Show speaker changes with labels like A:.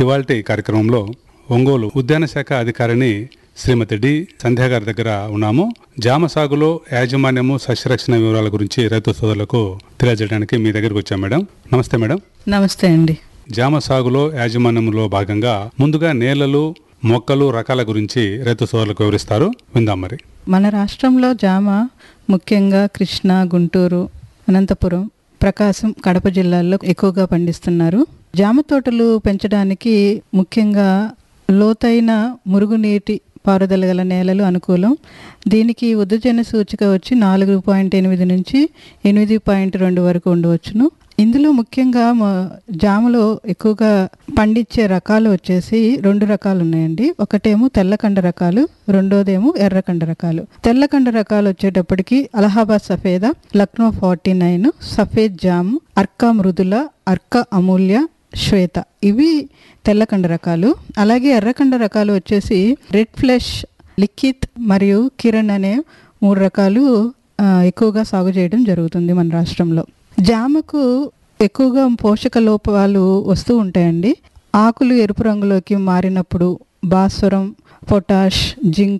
A: ఇవాల్టి కార్యక్రమంలో ఒంగోలు ఉద్యాన శాఖ అధికారిని శ్రీమతి డి సంధ్య గారి దగ్గర ఉన్నాము జామ సాగులో యాజమాన్యము సస్యరక్షణ వివరాల గురించి రైతు సోదరులకు తెలియజేయడానికి మీ దగ్గరికి వచ్చాం మేడం నమస్తే మేడం
B: నమస్తే అండి
A: జామ సాగులో యాజమాన్యంలో భాగంగా ముందుగా నేలలు మొక్కలు రకాల గురించి రైతు సోదరులకు వివరిస్తారు విందాం మరి
B: మన రాష్ట్రంలో జామ ముఖ్యంగా కృష్ణా గుంటూరు అనంతపురం ప్రకాశం కడప జిల్లాల్లో ఎక్కువగా పండిస్తున్నారు జామ తోటలు పెంచడానికి ముఖ్యంగా లోతైన మురుగునీటి పారుదల గల నేలలు అనుకూలం దీనికి ఉద్దజన సూచిక వచ్చి నాలుగు పాయింట్ ఎనిమిది నుంచి ఎనిమిది పాయింట్ రెండు వరకు ఉండవచ్చును ఇందులో ముఖ్యంగా మ- జామలో ఎక్కువగా పండించే రకాలు వచ్చేసి రెండు రకాలు ఉన్నాయండి ఒకటేమో తెల్లకండ రకాలు రెండోదేమో ఎర్రకండ రకాలు తెల్లకండ రకాలు వచ్చేటప్పటికి అలహాబాద్ సఫేద లక్నో ఫార్టీ నైన్ సఫేద్ జామ్ అర్కా మృదుల అర్క అమూల్య శ్వేత ఇవి తెల్లకండ రకాలు అలాగే ఎర్రకండ రకాలు వచ్చేసి రెడ్ ఫ్లెష్ లిఖిత్ మరియు కిరణ్ అనే మూడు రకాలు ఆ, ఎక్కువగా సాగు చేయడం జరుగుతుంది మన రాష్ట్రంలో జామకు ఎక్కువగా పోషక లోపాలు వస్తూ ఉంటాయండి ఆకులు ఎరుపు రంగులోకి మారినప్పుడు భాస్వరం పొటాష్ జింక్